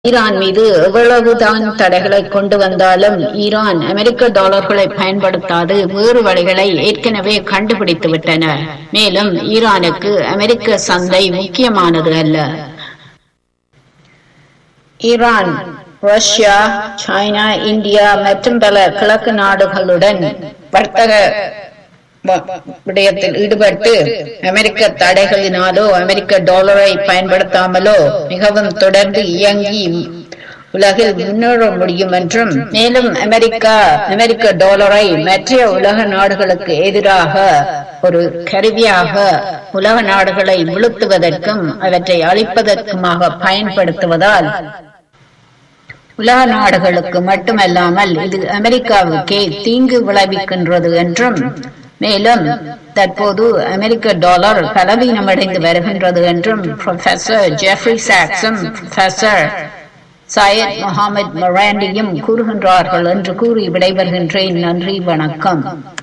Iran மீது எவ்வளவுதான் தடைகளை கொண்டு வந்தாலும் ஈரான் அமெரிக்க டாலர்களை பயன்படுத்தாது வேறு வழிகளை ஏற்கனவே கண்டுபிடித்து விட்டன மேலும் ஈரானுக்கு அமெரிக்க சந்தை முக்கியமானது அல்ல ஈரான் ரஷ்யா சைனா இந்தியா மற்றும் பல கிழக்கு நாடுகளுடன் வர்த்தக வ- விடயத்தில் ஈடுபட்டு அமெரிக்க தடைகளினாலோ அமெரிக்க டாலரை பயன்படுத்தாமலோ மிகவும் தொடர்ந்து இயங்கி உலகில் முன்னேற முடியும் என்றும் மேலும் அமெரிக்கா அமெரிக்க டாலரை மற்ற உலக நாடுகளுக்கு எதிராக ஒரு கருவியாக உலக நாடுகளை வீழ்த்துவதற்கும் அவற்றை அழிப்பதற்குமாக பயன்படுத்துவதால் உலக நாடுகளுக்கு மட்டுமல்லாமல் இது அமெரிக்காவுக்கே தீங்கு விளைவிக்கின்றது என்றும் மேலும் தற்போது அமெரிக்க டாலர் பலவீனமடைந்து வருகின்றது என்றும் ப்ரொஃபசர் ஜெஃப்ரி சாக்ஸும் ப்ரொஃபசர் சையத் முகமது மொராண்டியும் கூறுகின்றார்கள் என்று கூறி விடைபெறுகின்றேன் நன்றி வணக்கம்